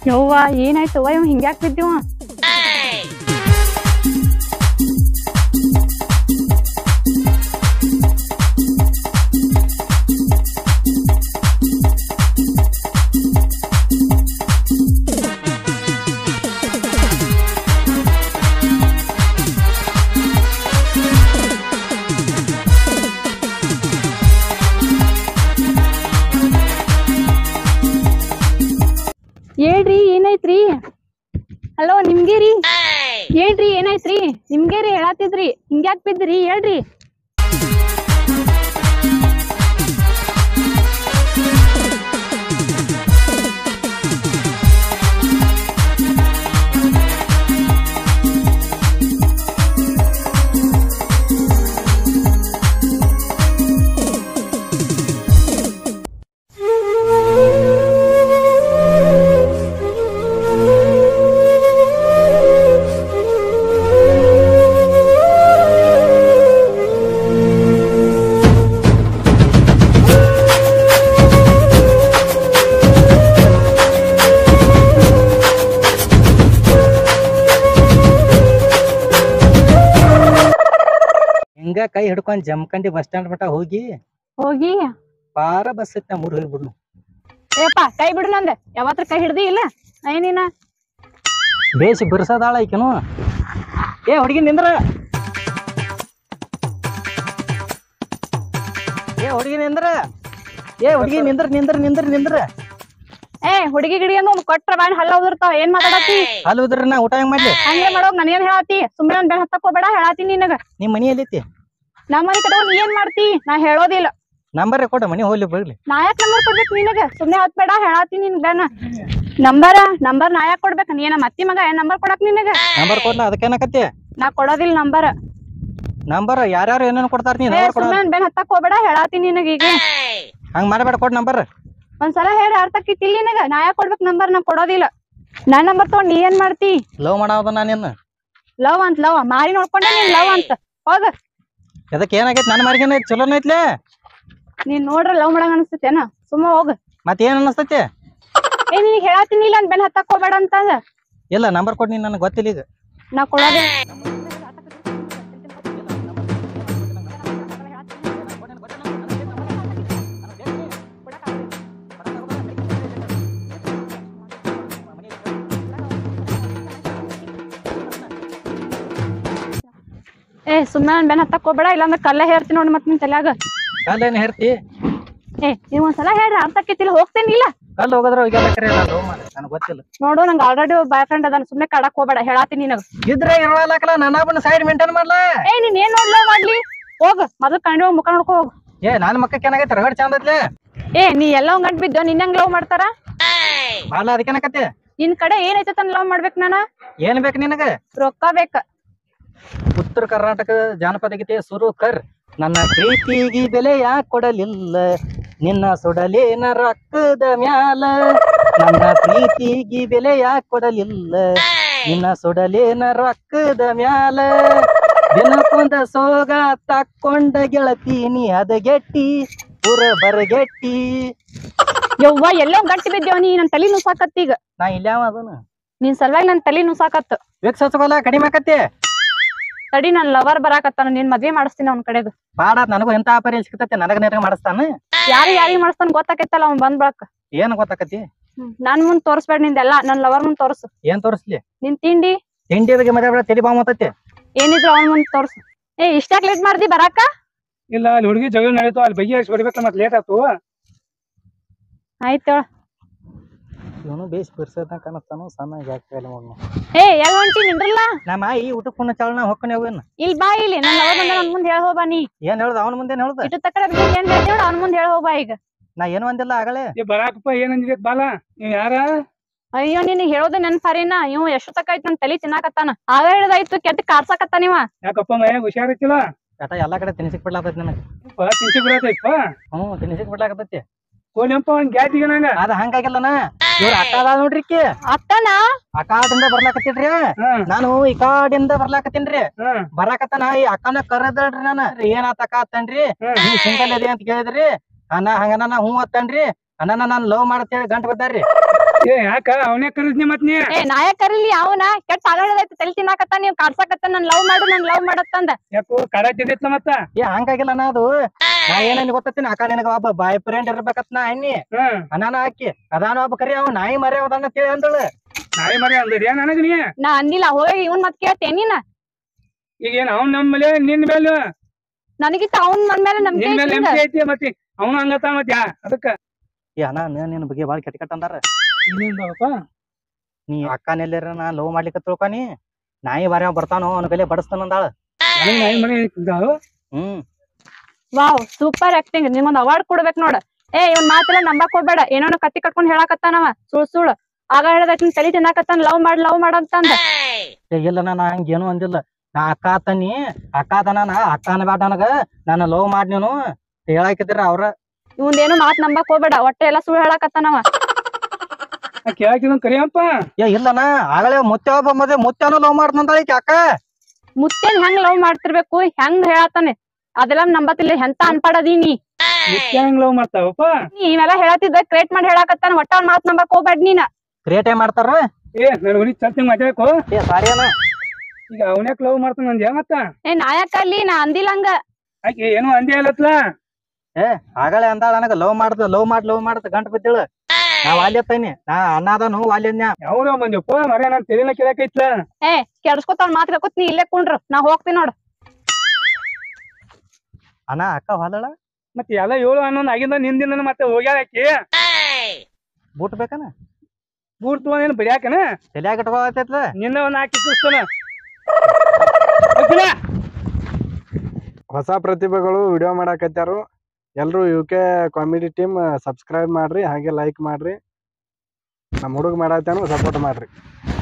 ಯವ್ವ ಏನಾಯ್ತವ್ವ ಇವ್ ಹಿಂಗ್ಯಾಕ್ ಬಿದ್ದೀವ ಹೇಳ್ರಿ ಏನಾಯ್ತ್ರಿ ಹಲೋ ನಿಮ್ಗೆ ರೀ ಹೇಳ್ರಿ ಏನಾಯ್ತ್ರಿ ನಿಮ್ಗೆ ರೀ ಹೇಳತ್ತಿದ್ರಿ ಹಿಂಗ್ಯಾಕ್ ಬಿದ್ರಿ ಹೇಳ್ರಿ ಹಿಂಗ ಕೈ ಹಿಡ್ಕೊಂಡ್ ಜಮಖಂಡಿ ಬಸ್ ಸ್ಟ್ಯಾಂಡ್ ಮಟ ಹೋಗಿ ಹೋಗಿ ಪಾರ ಬಸ್ ಐತಿ ನಮ್ಮೂರ್ ಹೋಗ್ಬಿಡ್ನು ಏಪ್ಪ ಕೈ ಬಿಡು ನಂದ ಯಾವತ್ರ ಕೈ ಹಿಡ್ದಿ ಇಲ್ಲ ಏನಿನ ಬೇಸಿ ಬಿರ್ಸದಾಳ ಈಕಿನು ಏ ಹುಡುಗಿ ನಿಂದ್ರ ಏ ಹುಡುಗಿ ನಿಂದ್ರ ಏ ಹುಡುಗಿ ನಿಂದ್ರ ನಿಂದ್ರ ನಿಂದ್ರ ನಿಂದ್ರ ಏ ಹುಡುಗಿ ಗಿಡಿ ಒಂದು ಕೊಟ್ರ ಬಾಯ್ ಹಲ್ಲ ಉದುರ್ತಾವ ಏನ್ ಮಾತಾಡತಿ ಅಲ್ಲಿ ಉದ್ರ ನಾ ಊಟ ಹೆಂಗ್ ಮಾಡ್ಲಿ ಹಂಗೆ ಮಾಡೋಗ್ ನನಗೇನ್ ಹೇಳಾತಿ ಸುಮ್ಮನೆ ಒಂದ್ ಬೆನ್ ಹತ್ತಕ್ ಹೋಗ್ಬೇಡ ಹೇಳಾತಿ ನಿನಗ ನಿಮ್ ಮನಿ ಎಲ್ಲೈತಿ ನಮ್ಮ ಮನೆ ಕಡೆ ನೀ ಏನ್ ಮಾಡ್ತಿ ನಾ ಹೇಳೋದಿಲ್ಲ ನಂಬರ್ ಕೊಡ ಮನಿ ಹೋಗ್ಲಿ ಬರ್ಲಿ ನಾ ಯಾಕ್ ನಂಬರ್ ಕೊಡ್ಬೇಕು ನಿನಗ ಸುಮ್ನೆ ಹತ್ಬೇಡ ಹೇಳಾತಿ ನಿನ್ ಬೆನ್ನ ನಂಬರ ನಂಬರ್ ನಾ ಯಾಕ್ ಕೊಡ್ಬೇಕು ನೀ ನಮ್ಮ ಅತ್ತಿ ಮಗ ಏನ್ ನಂಬರ್ ಕೊಡಕ್ ನಿನಗ ನಂಬರ್ ಕೊಡ್ಲ ಅದಕ್ಕೇನಕತ್ತಿ ನಾ ಕೊಡೋದಿಲ್ಲ ನಂಬರ್ ನಂಬರ್ ಯಾರ್ಯಾರು ಏನೇನ್ ಕೊಡ್ತಾರ ನೀ ಏ ನಂಬರ್ ಕೊಡ ಸುಮ್ನೆ ಒಂದ್ ಬೆನ್ ಹತ್ತಕ್ ಹೋಗ್ಬೇಡ ಹೇಳಾತಿ ನಿನಗ ಈಗ ಹಂಗ್ ಮಾಡಬೇಡ ಕೊಡ್ ನಂಬರ್ ಒಂದ್ಸಲ ಹೇಳಿ ಅರ್ಥ ಕಿತ್ತಿಲ್ಲ ನಿನಗ ನಾ ಯಾಕ್ ಕೊಡ್ಬೇಕು ನಂಬರ್ ನಾ ಕೊಡೋದಿಲ್ಲ ನನ್ ನಂಬರ್ ತಗೊಂಡ್ ನೀ ಏನ್ ಮಾಡ್ತಿ ಲವ್ ಮಾಡಾವದ ನಾನೇನು ಲವ್ ಅಂತ ಲವ್ ಮಾರಿ ನೋಡ್ಕೊಂಡೆ ನೀನ್ ಲವ್ ಅಂತ ಹೋಗ ಅದಕ್ಕೆ ಏನಾಗೈತಿ ನನ್ನ ಮಾರ್ಗೇನ ಚಲೋನ ಐತ್ಲೆ ನೀನ್ ನೋಡ್ರ ಲವ್ ಮಾಡಂಗ ಅನಸ್ತೇನ ಸುಮ್ಮ ಹೋಗ ಮತ್ ಏನ್ ಅನಸ್ತೈತಿ ಏ ನಿನಗ್ ಹೇಳಾತೀನಿ ಇಲ್ಲ ಅಂತ ಬೆನ್ ಹತ್ತಕ್ ಹೋಗ್ಬೇಡ ಅಂತ ಇಲ್ಲ ನಂಬರ್ ಕೊಡ್ ನೀನ್ ನನಗೆ ಗೊತ್ತಿಲ್ಲ ಈಗ ನಾ ಕೊಡೋದಿಲ್ಲ ಏ ಸುಮ್ಮನೆ ನನ್ ಬೆನ್ ಹತ್ತಕ್ ಹೋಗ್ಬೇಡ ಇಲ್ಲಾಂದ್ರೆ ಕಲ್ಲೇ ಹೇರ್ತೀನಿ ನೋಡಿ ಮತ್ ನಿನ್ ತಲ್ಯಾಗ ಕಲ್ಲೇನ್ ಹೇರ್ತಿ ಏ ನೀವ್ ಒಂದ್ಸಲ ಹೇಳ್ರಿ ಅರ್ಥ ಕಿತ್ತಿಲ್ಲ ಹೋಗ್ತೇನಿ ಇಲ್ಲ ಕಲ್ ಹೋಗದ್ರ ಹೋಗ್ಯಾರ ಕರೆ ನಾನು ಲವ್ ಮಾಡಿ ನನಗೆ ಗೊತ್ತಿಲ್ಲ ನೋಡು ನಂಗೆ ಆಲ್ರೆಡಿ ಬಾಯ್ ಫ್ರೆಂಡ್ ಅದಾನ ಸುಮ್ನೆ ಕಡಕ್ ಹೋಗ್ಬೇಡ ಹೇಳಾತೀನಿ ನಿನಗ ಇದ್ರೆ ಇರಲಾಕಲ್ಲ ನನ್ನ ಸೈಡ್ ಮೇಂಟೈನ್ ಮಾಡ್ಲಾ ಏ ನೀನ್ ಏನ್ ನೋಡ್ಲೋ ಮಾಡ್ಲಿ ಹೋಗ್ ಮೊದಲ್ ಕಂಡು ಮುಖ ನೋಡ್ಕೊ ಹೋಗ್ ಏ ನನ್ನ ಮಕ್ಕಕ್ಕೆ ಏನಾಗೈತೆ ರಗಡ್ ಚಂದ ಐತ್ಲೆ ಏ ನೀ ಎಲ್ಲ ಗಂಟ್ ಬಿದ್ದೋ ನಿನ್ನಂಗ್ ಲವ್ ಮಾಡ್ತಾರ ಬಾಲ ಅದಕ್ಕೇನಕತ್ತೆ ನಿನ್ ಕಡೆ ಏನೈತೆ ತನ್ ಲವ್ ಮಾಡ್ಬೇಕ್ ನಾನ ಏನ್ ಬೇಕು ನಿನಗ ರೊಕ್ಕ ಬೇಕ ಉತ್ತರ ಕರ್ನಾಟಕ ಜಾನಪದ ಗೀತೆ ಸುರು ಕರ್ ನನ್ನ ಪ್ರೀತಿಗೆ ಬೆಲೆ ಯಾಕೆ ಕೊಡಲಿಲ್ಲ ನಿನ್ನ ಸುಡಲೇನ ರೊಕ್ಕದ ಮ್ಯಾಲ ನನ್ನ ಪ್ರೀತಿಗೆ ಬೆಲೆ ಯಾಕೆ ಕೊಡಲಿಲ್ಲ ನಿನ್ನ ಸುಡಲೇನ ರೊಕ್ಕದ ಮ್ಯಾಲ ದಿನಕ್ಕೊಂದ ಸೋಗ ತಕ್ಕೊಂಡ ಗೆಳತೀನಿ ಹದಗೆಟ್ಟಿ ಪುರ ಬರಗೆಟ್ಟಿ ಯವ್ವ ಎಲ್ಲೋ ಗಂಟ್ ಬಿದ್ದೇವ್ ನೀ ನನ್ ತಲಿ ನುಸಾಕತ್ ಈಗ ನಾ ಇಲ್ಯಾವ ಅದನ ನಿನ್ ಸಲುವಾಗಿ ನನ್ ತಲಿ ನುಸಾಕತ್ ವಿಕ್ಸ್ ಹಚ್ಕೊಲ್ಲ ಕಡಿಮೆ ಆಕತಿ ತಡಿ ನನ್ ಲವರ್ ಬರಾಕತ್ತಾನ ನಿನ್ ಮದ್ವೆ ಮಾಡಿಸ್ತೀನಿ ಅವ್ನ ಕಡೆದು ಬಾಡ ನನಗೂ ಎಂತ ಆಪರಿ ಸಿಗ್ತೈತೆ ನನಗ ನಿನಗ ಮಾಡಿಸ್ತಾನ ಯಾರು ಯಾರಿಗ್ ಮಾಡಿಸ್ತಾನ ಗೊತ್ತಾಕೈತಲ್ಲ ಅವ್ನ್ ಬಂದ್ ಬಳಕ ಏನ್ ಗೊತ್ತಾಕತಿ ನನ್ ಮುಂದ್ ತೋರ್ಸ್ಬೇಡ ನಿಂದೆಲ್ಲ ನನ್ ಲವರ್ ಮುಂದ್ ತೋರ್ಸು ಏನ್ ತೋರಿಸ್ಲಿ ನಿನ್ ತಿಂಡಿ ತಿಂಡಿ ಬಗ್ಗೆ ಮಜಾ ತಲಿ ಬಾವು ಮತ್ತೈತಿ ಏನಿದ್ರು ಅವ್ನ ಮುಂದ್ ತೋರ್ಸು ಏ ಇಷ್ಟಾಕ್ ಲೇಟ್ ಮಾಡ್ದಿ ಬರಾಕ ಇಲ್ಲ ಅಲ್ಲಿ ಹುಡುಗಿ ಜಗಳ ನಡೀತು ಅಲ್ಲಿ ಬಗೆಹರಿಸಿ ಬರ್ಬೇಕಲ್ಲ ಮತ್ತೆ ಲೇಟ್ ಆಯ್ತು ಆಯ್ತು ಇವನು ಬೇಸ್ ಬಿರ್ಸದ ಕಾಣಿಸ್ತಾನು ಸಣ್ಣ ಜಾಸ್ತಿ ನೋಡ್ನು ಏ ಎಲ್ ಹೊಂಟಿ ನಿಂದ್ರಲ್ಲ ನಮ್ಮ ಈ ಊಟಕ್ಕೆ ಕುಣ್ಣ ಚಾಳನ ಹೊಕ್ಕನೆ ಹೋಗೇನ ಇಲ್ ಬಾ ಇಲ್ಲಿ ನನ್ ಲವರ್ ಬಂದ ನನ್ ಮುಂದ್ ಹೇಳ ಹೋಗ್ಬಾ ನೀ ಏನ್ ಹೇಳ್ದ ಅವನ ಮುಂದೆ ಹೇಳ್ದ ಇಟ್ಟು ತಕ್ಕಡ ಏನ್ ಹೇಳ್ತಿ ನೋಡ ಅವ್ನ ಮುಂದ್ ಹೇಳ ಹೋಗ್ಬಾ ಈಗ ನಾ ಏನು ಅಂದಿಲ್ಲ ಆಗಲೇ ಏ ಬರಾಕಪ್ಪ ಏನಂದಿದೆ ಬಾಲ ನೀವ್ ಯಾರ ಅಯ್ಯೋ ನಿನ್ ಹೇಳೋದು ನೆನ್ಪಾರಿನ ಇವ್ ಎಷ್ಟು ತಕ ಐತ್ ನನ್ ತಲಿ ತಿನ್ನಾಕತ್ತಾನ ಆಗ ಹಿಡ್ದಾಯ್ತು ಕೆಟ್ಟ ಕಾರ್ಸಕತ್ತಾನ ಇವ ಯಾಕಪ್ಪ ಮನ್ಯಾಗ ಹುಷಾರಿತ್ತಿಲ್ಲ ಆಟ ಎಲ್ಲಾ ಕಡೆ ತಿನ್ಸಿಕ್ ಬಿಡ್ಲಾತೈತಿ ನನಗೆ ತಿನ್ಸಿ ಬಿಡತೈಪ್ಪ ಹ್ಞೂ ತಿನ್ಸಿಕ್ ಬಿಡ್ಲಾಕತ್ತೈತಿ ಕೋಲಿಯಪ್ಪ ಒಂದ್ ಗ್ಯಾಟಿಗೆ ನಂಗ ಅದ ಹಂಗಾಗಿಲ್ಲನ ಇವ್ರ ಅಕ್ಕ ಅದಾಳ ನೋಡ್ರಿ ಈಕಿ ಅತ್ತನ ಅಕಾದಿಂದ ಬರ್ಲಾಕತ್ತಿನ್ರಿ ಹ್ಮ್ ನಾನು ಈ ಕಾಡಿಂದ ಬರ್ಲಾಕತ್ತೀನ್ರಿ ಹ್ಮ್ ಬರಾಕತ್ತಾನ ಈ ಅಕ್ಕನ ಕರೆದಳ್ರಿ ನಾನು ಏನಾತ ಅಕ್ಕ ಅತ್ತನ್ರಿ ಹ್ಮ್ ನೀ ಸಿಂಗಲ್ ಅದಿ ಅಂತ ಕೇಳಿದ್ರಿ ಅಣ್ಣ ಹಂಗನ ನಾ ಹ್ಞೂ ಅತ್ತನ್ರಿ ಅಣ್ಣ ನಾನ್ ಲವ್ ಮಾಡತ್ತೇಳಿ ಗಂಟ್ ಬಿದ್ದಾರ್ರಿ ಏ ಯಾಕ ಅವನೇ ಕರೆದ್ನಿ ಮತ್ ನೀ ಏ ನಾಯಕ್ ಕರೀಲಿ ಅವನ ಕೆಟ್ಟ ಆಗಾಡದೈತಿ ತಲೆ ತಿನ್ನಾಕತ್ತ ನೀವ್ ಕಾಡ್ಸಾಕತ್ತ ನನ್ ಲವ್ ಮಾಡು ನನ್ ಲವ್ ಮಾಡತ್ತಂದ ಯಾಕೋ ಕರಾತಿದ್ದಿತ್ತ ಮತ್ತ ಏ ಹಂಗಾಗಿಲ್ಲ ನಾ ಅದು ನಾ ಏನೇನ್ ಗೊತ್ತೈತಿನ ಅಕ್ಕ ನಿನಗ ಒಬ್ಬ ಬಾಯ್ ಫ್ರೆಂಡ್ ಇರ್ಬೇಕತ್ ನಾ ಅನ್ನಿ ಹ್ಮ್ ಅನಾನ ಹಾಕಿ ಅದಾನ ಒಬ್ಬ ಕರಿ ಅವ್ ನಾಯಿ ಮರಿ ಅವದನ್ನ ತಿಳಿ ಅಂದಳು ನಾಯಿ ಮರಿ ಅಂದ್ರಿ ನನಗ ನೀ ನಾ ಅಂದಿಲ್ಲ ಹೋಗಿ ಇವ್ನ್ ಮತ್ ಕೇಳ್ತೇನ್ ನೀನ ಈಗ ಏನ್ ಅವ್ನ್ ನಮ್ಮ ಮೇಲೆ ನಿನ್ ಮೇಲೆ ನನಗಿತ್ತ ಅವ್ನ್ ಮನ್ ಮೇಲೆ ನಂಬಿಕೆ ನಿನ್ ಮೇಲೆ ಐತಿ ನಂಬಿಕೆ ಐತಿ ಮತ್ತೆ ಅವನು ಹಂಗತ ಮತ್ ಯಾ ಅದಕ್ಕ ಏ ಅಣ್ಣ ನೀನ್ ನಿನ್ ಬಗ್ಗೆ ಬಾಳ ಕೆಟ್ಟ ಕೆಟ್ಟ ಅಂದಾರ ಇನ್ನೇನ್ದಪ್ಪ ನೀ ಅಕ್ಕನೆಲ್ಲಿರ ನಾ ಲವ್ ಮಾಡ್ಲಿಕ್ಕೆ ತಿಳ್ಕೊನಿ ನಾಯಿ ಬಾರಿ ಅವ ಬರ್ತಾನೋ ಅವನ ಕೈಲಿ ಬಡಸ್ತಾನ ಅಂದಾಳ ನನಗ್ ನಾಯಿ ಮರಿ ಇದ್ದಾವು ಹ್ಮ್ ವಾವ್ ಸೂಪರ್ ಆಕ್ಟಿಂಗ್ ನಿಮ್ಮೊಂದ್ ಅವಾರ್ಡ್ ಕೊಡ್ಬೇಕ್ ನೋಡ ಏ ಇವ್ನ್ ಮಾತೆಲ್ಲ ನಂಬಕ್ ಹೋಗ್ಬೇಡ ಏನೋ ಕತ್ತಿ ಕಟ್ಕೊಂಡ್ ಹೇಳಾಕತ್ತಾನವ ಸುಳ್ ಸುಳ್ ಆಗ ಹೇಳ್ದೈತಿ ತಲಿ ತಿನ್ನಾಕತ್ತಾನ ಲವ್ ಮಾಡ್ ಲವ್ ಮಾಡಂತಂದ ಏ ಇಲ್ಲ ನಾ ಹಂಗೇನು ಅಂದಿಲ್ಲ ನಾ ಅಕ್ಕ ತನ್ನಿ ಅಕ್ಕ ತನ ನಾ ಅಕ್ಕನ ಬ್ಯಾಡ ನನಗ ನನ್ನ ಲವ್ ಮಾಡಿ ನೀನು ಹೇಳಾಕಿದ್ರ ಅವ್ರ ಇವಂದೇನು ಮಾತ್ ನಂಬಕ್ ಹೋಗ್ಬೇಡ ಒಟ್ಟೆ ಎಲ್ಲ ಸುಳ್ಳು ಹೇಳಾಕತ್ತಾನವ ಕೇಳಾಕಿದ್ ಕರಿಯಪ್ಪ ಏ ಇಲ್ಲನ ಆಗಲೇ ಮುತ್ಯ ಒಬ್ಬ ಮದ್ವೆ ಮುತ್ಯನು ಲವ್ ಮಾಡ್ದಂತ ಈಕಿ ಅಕ್ಕ ಮುತ್ತೇನ್ ಹೆಂಗ್ ಲವ್ ಮಾಡ್ತಿರ್ಬೇಕು ಹೆಂಗ್ ಹೇಳತ್ತಾನೆ ಅದೆಲ್ಲ ನಂಬತ್ತಿಲ್ಲ ಎಂತ ಅನ್ಪಡದೀನಿ ಮುಖ್ಯ ಹೆಂಗ್ ಲವ್ ಮಾಡ್ತಾವಪ್ಪ ನೀ ಇವೆಲ್ಲ ಹೇಳತ್ತಿದ್ದ ಕ್ರೇಟ್ ಮಾಡಿ ಹೇಳಾಕತ್ತಾನ ಒಟ್ಟ ಅವ್ನ್ ಮಾತ್ ನಂಬಕ್ ಹೋಗ್ಬೇಡ ನೀನ ಕ್ರಿಯೇಟ್ ಮಾಡ್ತಾರ ಏ ನನ್ ಹುಡಿ ಚಲ್ತಿಂಗ್ ಮಾತಾಡಕು ಏ ಸಾರಿ ಅಣ್ಣ ಈಗ ಅವನ್ಯಾಕ್ ಲವ್ ಮಾಡ್ತಾನ ಅಂದ್ಯಾ ಮತ್ತ ಏ ನಾಯಕ ಅಲ್ಲಿ ನಾ ಅಂದಿಲ್ಲ ಹಂಗ ಆಕೆ ಏನು ಅಂದೇ ಇಲ್ಲತ್ಲ ಏ ಆಗಲೇ ಅಂದಾಳ ನನಗ ಲವ್ ಮಾಡ್ದ ಲವ್ ಮಾಡ್ ಲವ್ ಮಾಡ್ದ ಗಂಟ ಬಿದ್ದಿಳ ನಾ ವಾಲ್ಯತ್ತೈನಿ ನಾ ಅನ್ನದನು ವಾಲ್ಯನ್ಯ ಯಾವ್ದೋ ಬಂದ್ಯಪ್ಪ ಮರ ನಾನ್ ತೆಲಿನ ಕೇಳಕೈತ್ಲ ಏ ಕೆಡ್ಸ್ಕೊತಾವ್ ಮಾತ್ ಕೇಳ್ಕೊತ್ ನೀ ಇಲ್ಲೇ ಕುಂಡ್ರು ನಾ ಹೋಗ್ತೀನಿ ನೋಡು ಅಣ್ಣ ಅಕ್ಕ ಹೊಲಳ ಮತ್ತೆ ಎಲ್ಲ ಏಳು ಹನ್ನೊಂದು ಆಗಿಂದ ನಿಂದಿನ ಮತ್ತೆ ಹೋಗ್ಯಾಳ ಆಕಿ ಬೂಟ್ ಬೇಕನ ಬೂಟ್ ತಗೊಂಡೇನು ಬಿಡ್ಯಾಕನ ತಲ್ಯಾಗ ಇಟ್ಕೊಳತೈತ್ಲ ನಿನ್ನ ಒಂದ್ ಹಾಕಿ ಇಟ್ಟಿರ್ತಾನ ಹೊಸ ಪ್ರತಿಭೆಗಳು ವಿಡಿಯೋ ಮಾಡಾಕತ್ಯಾರು ಎಲ್ಲರೂ U K comedy team subscribe ಮಾಡ್ರಿ ಹಾಗೆ ಲೈಕ್ ಮಾಡ್ರಿ ನಮ್ಮ ಹುಡುಗ ಮಾಡಾತ್ತಾನು ಸಪೋರ್ಟ್ ಮಾಡ್ರಿ